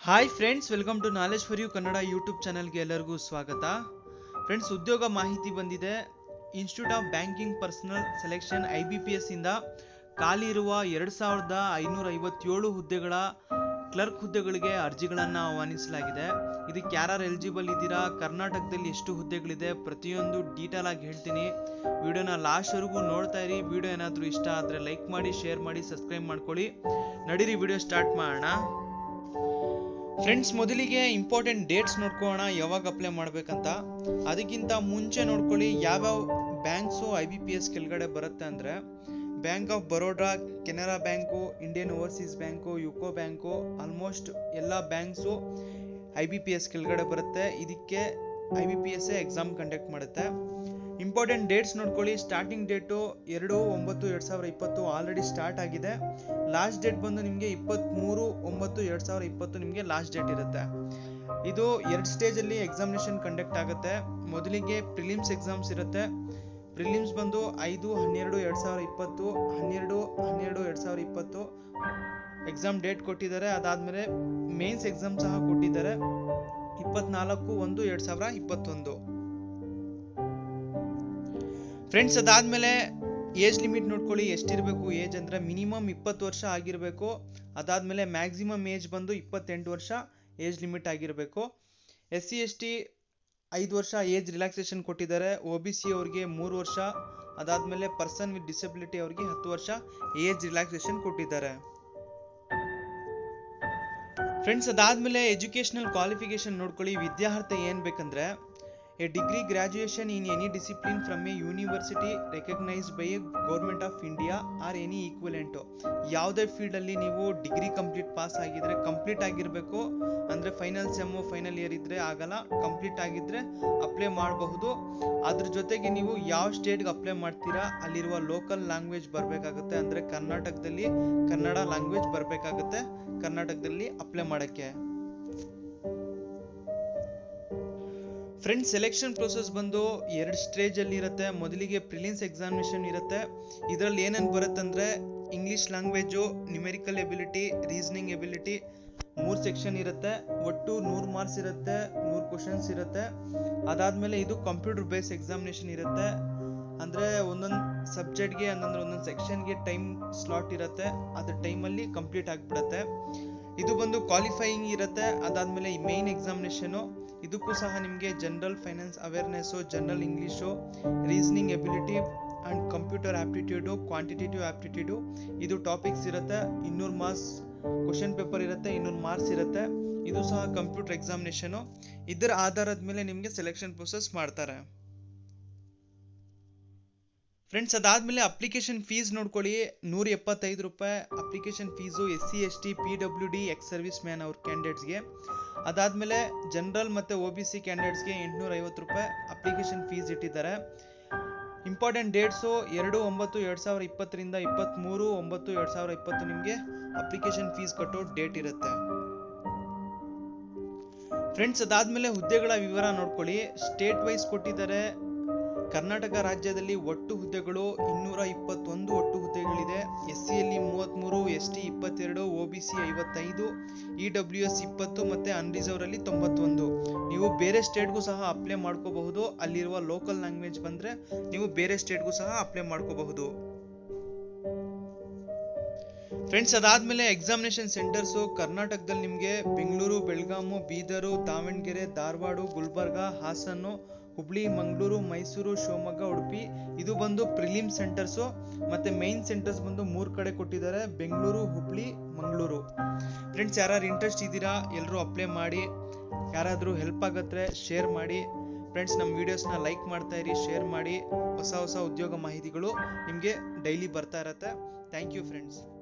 hi friends welcome to knowledge for you Kannada YouTube ಚಾನಲ್ಗೆ ಎಲ್ಲರಿಗೂ ಸ್ವಾಗತ ಫ್ರೆಂಡ್ಸ್ ಉದ್ಯೋಗ ಮಾಹಿತಿ ಬಂದಿದೆ institute of banking personnel selection I B P S ಇಂದ ಖಾಲಿ ಇರುವ ಎರಡು ಸಾವಿರದ ಐನೂರ ಐವತ್ತೇಳು ಹುದ್ದೆಗಳ ಕ್ಲರ್ಕ್ ಹುದ್ದೆಗಳಿಗೆ ಅರ್ಜಿಗಳನ್ನು ಆಹ್ವಾನಿಸಲಾಗಿದೆ ಇದಕ್ಕೆ ಯಾರು ಎಲಿಜಿಬಲ್ ಇದ್ದೀರಾ ಕರ್ನಾಟಕದಲ್ಲಿ ಎಷ್ಟು ಹುದ್ದೆಗಳಿದೆ ಪ್ರತಿಯೊಂದು ಡೀಟೇಲ್ ಆಗಿ ಹೇಳ್ತೀನಿ ವಿಡಿಯೋನ ಲಾಸ್ಟ್ವರೆಗೂ ನೋಡ್ತಾ ಇರಿ ವಿಡಿಯೋ ಏನಾದರೂ ಇಷ್ಟ ಆದರೆ ಲೈಕ್ ಮಾಡಿ ಶೇರ್ ಮಾಡಿ ಸಬ್ಸ್ಕ್ರೈಬ್ ಮಾಡ್ಕೊಳ್ಳಿ ನಡೀರಿ ವಿಡಿಯೋ ಸ್ಟಾರ್ಟ್ ಮಾಡೋಣ ಫ್ರೆಂಡ್ಸ್ ಮೊದಲಿಗೆ ಇಂಪಾರ್ಟೆಂಟ್ ಡೇಟ್ಸ್ ನೋಡ್ಕೊಳ್ಳೋಣ ಯಾವಾಗ ಅಪ್ಲೈ ಮಾಡ್ಬೇಕಂತ ಅದಕ್ಕಿಂತ ಮುಂಚೆ ನೋಡ್ಕೊಳ್ಳಿ ಯಾವ್ಯಾವ banks I B P S ಕೆಳಗಡೆ ಬರುತ್ತೆ ಅಂದರೆ bank of Baroda Canara bank Indian overseas bank UCO bank almost ಎಲ್ಲ banks I B P S ಕೆಳಗಡೆ ಬರುತ್ತೆ ಇದಕ್ಕೆ I B P S exam conduct ಮಾಡುತ್ತೆ ಇಂಪಾರ್ಟೆಂಟ್ ಡೇಟ್ಸ್ ನೋಡ್ಕೊಳ್ಳಿ ಸ್ಟಾರ್ಟಿಂಗ್ ಡೇಟು ಎರಡು ಒಂಬತ್ತು ಎರಡು ಸಾವಿರ ಇಪ್ಪತ್ತು ಆಲ್ರೆಡಿ ಸ್ಟಾರ್ಟ್ ಆಗಿದೆ ಲಾಸ್ಟ್ ಡೇಟ್ ಬಂದು ನಿಮಗೆ ಇಪ್ಪತ್ತ್ಮೂರು ಒಂಬತ್ತು ಎರಡು ಸಾವಿರ ಇಪ್ಪತ್ತು ನಿಮಗೆ ಲಾಸ್ಟ್ ಡೇಟ್ ಇರುತ್ತೆ ಇದು ಎರಡು ಸ್ಟೇಜಲ್ಲಿ ಎಕ್ಸಾಮಿನೇಷನ್ ಕಂಡಕ್ಟ್ ಆಗುತ್ತೆ ಮೊದಲಿಗೆ ಪ್ರಿಲಿಮ್ಸ್ ಎಕ್ಸಾಮ್ಸ್ ಇರುತ್ತೆ ಪ್ರಿಲಿಮ್ಸ್ ಬಂದು ಐದು ಹನ್ನೆರಡು ಎರಡು ಸಾವಿರ ಇಪ್ಪತ್ತು ಹನ್ನೆರಡು ಹನ್ನೆರಡು ಎರಡು ಸಾವಿರ ಇಪ್ಪತ್ತು ಎಕ್ಸಾಮ್ ಡೇಟ್ ಕೊಟ್ಟಿದ್ದಾರೆ ಅದಾದಮೇಲೆ ಮೇನ್ಸ್ ಎಕ್ಸಾಮ್ ಸಹ ಕೊಟ್ಟಿದ್ದಾರೆ ಇಪ್ಪತ್ನಾಲ್ಕು ಒಂದು ಎರಡು ಸಾವಿರ ಇಪ್ಪತ್ತೊಂದು ಫ್ರೆಂಡ್ಸ್ ಅದಾದಮೇಲೆ ಏಜ್ ಲಿಮಿಟ್ ನೋಡ್ಕೊಳ್ಳಿ ಎಷ್ಟಿರಬೇಕು ಏಜ್ ಅಂದರೆ ಮಿನಿಮಮ್ ಇಪ್ಪತ್ತು ವರ್ಷ ಆಗಿರಬೇಕು ಅದಾದಮೇಲೆ ಮ್ಯಾಕ್ಸಿಮಮ್ ಏಜ್ ಬಂದು ಇಪ್ಪತ್ತೆಂಟು ವರ್ಷ ಏಜ್ ಲಿಮಿಟ್ ಆಗಿರಬೇಕು ಎಸ್ ಸಿ ಎಸ್ ಟಿ ಐದು ವರ್ಷ ಏಜ್ ರಿಲ್ಯಾಕ್ಸೇಷನ್ ಕೊಟ್ಟಿದ್ದಾರೆ ಒ ಬಿ ಸಿ ಅವ್ರಿಗೆ ಮೂರು ವರ್ಷ ಅದಾದಮೇಲೆ ಪರ್ಸನ್ ವಿತ್ ಡಿಸಬಿಲಿಟಿ ಅವ್ರಿಗೆ ಹತ್ತು ವರ್ಷ ಏಜ್ ರಿಲ್ಯಾಕ್ಸೇಷನ್ ಕೊಟ್ಟಿದ್ದಾರೆ ಫ್ರೆಂಡ್ಸ್ ಅದಾದಮೇಲೆ ಎಜುಕೇಷನಲ್ ಕ್ವಾಲಿಫಿಕೇಶನ್ ನೋಡ್ಕೊಳ್ಳಿ ವಿದ್ಯಾರ್ಥಿ ಏನು ಬೇಕಂದ್ರೆ a degree graduation in any discipline from a university recognised by a government of India or any equivalent ಯಾವುದೇ ಫೀಲ್ಡಲ್ಲಿ ನೀವು ಡಿಗ್ರಿ ಕಂಪ್ಲೀಟ್ ಪಾಸ್ ಆಗಿದ್ರೆ ಕಂಪ್ಲೀಟ್ ಆಗಿರಬೇಕು ಅಂದರೆ ಫೈನಲ್ ಸೆಮ್ಮು ಫೈನಲ್ ಇಯರ್ ಇದ್ದರೆ ಆಗಲ್ಲ ಕಂಪ್ಲೀಟ್ ಆಗಿದ್ದರೆ ಅಪ್ಲೈ ಮಾಡಬಹುದು ಅದ್ರ ಜೊತೆಗೆ ನೀವು ಯಾವ ಸ್ಟೇಟ್ಗೆ ಅಪ್ಲೈ ಮಾಡ್ತೀರಾ ಅಲ್ಲಿರುವ ಲೋಕಲ್ ಲ್ಯಾಂಗ್ವೇಜ್ ಬರಬೇಕಾಗುತ್ತೆ ಅಂದರೆ ಕರ್ನಾಟಕದಲ್ಲಿ ಕನ್ನಡ ಲ್ಯಾಂಗ್ವೇಜ್ ಬರಬೇಕಾಗುತ್ತೆ ಕರ್ನಾಟಕದಲ್ಲಿ ಅಪ್ಲೈ ಮಾಡೋಕ್ಕೆ ಫ್ರೆಂಡ್ಸ್ ಸೆಲೆಕ್ಷನ್ ಪ್ರೊಸೆಸ್ ಬಂದು ಎರಡು ಸ್ಟೇಜಲ್ಲಿ ಇರುತ್ತೆ ಮೊದಲಿಗೆ ಪ್ರಿಲಿಮ್ಸ್ ಎಕ್ಸಾಮಿನೇಷನ್ ಇರುತ್ತೆ ಇದರಲ್ಲಿ ಏನೇನು ಬರುತ್ತೆ ಅಂದರೆ English language numerical ability reasoning ability ಮೂರು ಸೆಕ್ಷನ್ ಇರುತ್ತೆ ಒಟ್ಟು ನೂರು ಮಾರ್ಕ್ಸ್ ಇರುತ್ತೆ ನೂರು ಕ್ವಶನ್ಸ್ ಇರುತ್ತೆ ಅದಾದಮೇಲೆ ಇದು ಕಂಪ್ಯೂಟರ್ ಬೇಸ್ ಎಕ್ಸಾಮಿನೇಷನ್ ಇರುತ್ತೆ ಅಂದರೆ ಒಂದೊಂದು ಸಬ್ಜೆಕ್ಟ್ಗೆ ಹಂಗಂದ್ರೆ ಒಂದೊಂದು ಸೆಕ್ಷನ್ಗೆ ಟೈಮ್ ಸ್ಲಾಟ್ ಇರುತ್ತೆ ಅದ್ರ ಟೈಮಲ್ಲಿ ಕಂಪ್ಲೀಟ್ ಆಗಿಬಿಡುತ್ತೆ ಇದು ಬಂದು ಕ್ವಾಲಿಫೈಯಿಂಗ್ ಇರುತ್ತೆ ಅದಾದಮೇಲೆ ಮೇನ್ ಎಕ್ಸಾಮಿನೇಷನು ಇದಕ್ಕೂ ಸಹ ನಿಮಗೆ general finance awareness general English reasoning ability and computer aptitude quantitative aptitude ಇದು ಟಾಪಿಕ್ಸ್ ಇರುತ್ತೆ ಇನ್ನೂರು ಮಾರ್ಕ್ಸ್ ಕ್ವಶನ್ ಪೇಪರ್ ಇರುತ್ತೆ ಇನ್ನೂರು ಮಾರ್ಕ್ಸ್ ಇರುತ್ತೆ ಇದು ಸಹ ಕಂಪ್ಯೂಟರ್ ಎಕ್ಸಾಮಿನೇಷನು ಇದರ ಆಧಾರದ ಮೇಲೆ ನಿಮಗೆ ಸೆಲೆಕ್ಷನ್ ಪ್ರೊಸೆಸ್ ಮಾಡ್ತಾರೆ ಫ್ರೆಂಡ್ಸ್ ಅದಾದಮೇಲೆ ಅಪ್ಲಿಕೇಶನ್ ಫೀಸ್ ನೋಡ್ಕೊಳ್ಳಿ ನೂರ ಎಪ್ಪತ್ತೈದು ರೂಪಾಯಿ application fees S C S T P W D ex service man ಅವ್ರ ಕ್ಯಾಂಡಿಡೇಟ್ಸ್ಗೆ ಅದಾದಮೇಲೆ ಜನರಲ್ ಮತ್ತು ಒ ಬಿ ಸಿ ಕ್ಯಾಂಡಿಡೇಟ್ಸ್ಗೆ ಎಂಟುನೂರ ಐವತ್ತು ರೂಪಾಯಿ ಅಪ್ಲಿಕೇಶನ್ ಫೀಸ್ ಇಟ್ಟಿದ್ದಾರೆ ಇಂಪಾರ್ಟೆಂಟ್ ಡೇಟ್ಸು ಎರಡು ಒಂಬತ್ತು ಎರಡು ಸಾವಿರ ಇಪ್ಪತ್ತರಿಂದ ಇಪ್ಪತ್ತ್ಮೂರು ಒಂಬತ್ತು ಎರಡು ಸಾವಿರ ಇಪ್ಪತ್ತು ನಿಮಗೆ ಅಪ್ಲಿಕೇಶನ್ ಫೀಸ್ ಕಟ್ಟೋ ಡೇಟ್ ಇರುತ್ತೆ ಫ್ರೆಂಡ್ಸ್ ಅದಾದಮೇಲೆ ಹುದ್ದೆಗಳ ವಿವರ ನೋಡ್ಕೊಳ್ಳಿ ಸ್ಟೇಟ್ ವೈಸ್ ಕೊಟ್ಟಿದ್ದಾರೆ ಕರ್ನಾಟಕ ರಾಜ್ಯದಲ್ಲಿ ಒಟ್ಟು ಹುದ್ದೆಗಳು ಇನ್ನೂರ ಇಪ್ಪತ್ತೊಂದು ಒಟ್ಟು ಹುದ್ದೆಗಳಿದೆ ಎಸ್ ಸಿಯಲ್ಲಿ ಮೂವತ್ತ್ಮೂರು ಎಸ್ ಟಿ ಇಪ್ಪತ್ತೆರಡು ಒ ಬಿ ಸಿ ಐವತ್ತೈದು ಇ ಡಬ್ಲ್ಯೂ ಎಸ್ ಇಪ್ಪತ್ತು ಮತ್ತು ಅನ್ರಿಸರ್ವಲ್ಲಿ ತೊಂಬತ್ತೊಂದು ನೀವು ಬೇರೆ ಸ್ಟೇಟ್ಗೂ ಸಹ ಅಪ್ಲೈ ಮಾಡ್ಕೋಬಹುದು ಅಲ್ಲಿರುವ ಲೋಕಲ್ ಲ್ಯಾಂಗ್ವೇಜ್ ಬಂದರೆ ನೀವು ಬೇರೆ ಸ್ಟೇಟ್ಗೂ ಸಹ ಅಪ್ಲೈ ಮಾಡ್ಕೋಬಹುದು ಫ್ರೆಂಡ್ಸ್ ಅದಾದಮೇಲೆ ಎಕ್ಸಾಮಿನೇಷನ್ ಸೆಂಟರ್ಸು ಕರ್ನಾಟಕದಲ್ಲಿ ನಿಮಗೆ ಬೆಂಗಳೂರು ಬೆಳಗಾಮು ಬೀದರು ದಾವಣಗೆರೆ ಧಾರವಾಡ ಗುಲ್ಬರ್ಗ ಹಾಸನ್ನು ಹುಬ್ಳಿ ಮಂಗಳೂರು ಮೈಸೂರು ಶಿವಮೊಗ್ಗ ಉಡುಪಿ ಇದು ಬಂದು ಪ್ರಿಲಿಮ್ ಸೆಂಟರ್ಸು ಮತ್ತು ಮೈನ್ ಸೆಂಟರ್ಸ್ ಬಂದು ಮೂರು ಕಡೆ ಕೊಟ್ಟಿದ್ದಾರೆ ಬೆಂಗಳೂರು ಹುಬ್ಳಿ ಮಂಗಳೂರು ಫ್ರೆಂಡ್ಸ್ ಯಾರು ಇಂಟ್ರೆಸ್ಟ್ ಇದ್ದೀರಾ ಎಲ್ಲರೂ ಅಪ್ಲೈ ಮಾಡಿ ಯಾರಾದರೂ ಹೆಲ್ಪ್ ಆಗತ್ತೆ ಶೇರ್ ಮಾಡಿ ಫ್ರೆಂಡ್ಸ್ ನಮ್ಮ ವೀಡಿಯೋಸ್ನ ಲೈಕ್ ಮಾಡ್ತಾ ಇರಿ ಶೇರ್ ಮಾಡಿ ಹೊಸ ಹೊಸ ಉದ್ಯೋಗ ಮಾಹಿತಿಗಳು ನಿಮಗೆ ಡೈಲಿ ಬರ್ತಾ ಇರತ್ತೆ ಥ್ಯಾಂಕ್ ಯು ಫ್ರೆಂಡ್ಸ್